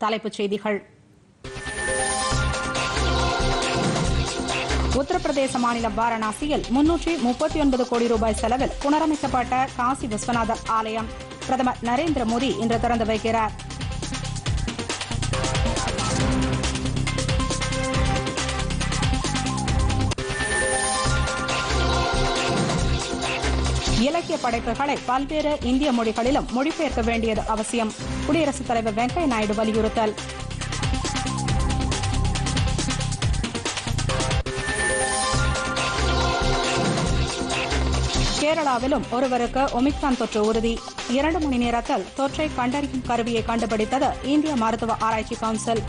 தலைப்புச் செய்திகள் உத்தரப்பிரதேச மாநிலம் வாரணாசியில் முன்னூற்றி முப்பத்தி ஒன்பது கோடி ரூபாய் செலவில் புனரமைக்கப்பட்ட காசி விஸ்வநாதர் ஆலயம் பிரதமர் நரேந்திர மோடி இன்று திறந்து வைக்கிறார் இலக்கிய படைப்புகளை பல்வேறு இந்திய மொழிகளிலும் மொழிபெயர்க்க வேண்டியது அவசியம் குடியரசுத் தலைவர் வெங்கையா நாயுடு வலியுறுத்தல் கேரளாவிலும் ஒருவருக்கு ஒமிக்ரான் தொற்று உறுதி இரண்டு மணி நேரத்தில் தொற்றை கண்டறியும் கருவியை கண்டுபிடித்தது இந்திய மருத்துவ ஆராய்ச்சி கவுன்சில்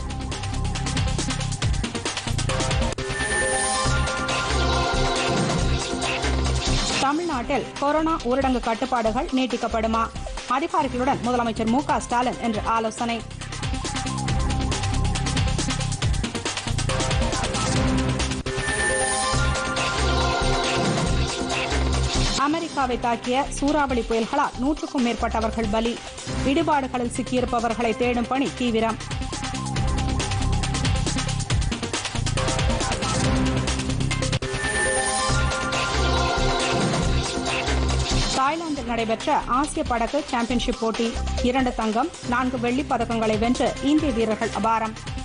தமிழ்நாட்டில் கொரோனா ஊரடங்கு கட்டுப்பாடுகள் நீட்டிக்கப்படுமா அதிகாரிகளுடன் முதலமைச்சர் மு க ஸ்டாலின் இன்று ஆலோசனை அமெரிக்காவை தாக்கிய சூறாவளி புயல்களால் நூற்றுக்கும் மேற்பட்டவர்கள் பலி இடிபாடுகளில் சிக்கியிருப்பவர்களை தேடும் பணி தீவிரம் தாய்லாந்தில் நடைபெற்ற ஆசிய படகு சாம்பியன்ஷிப் போட்டி இரண்டு தங்கம் நான்கு வெள்ளிப் பதக்கங்களை வென்று இந்திய வீரர்கள் அபாரம்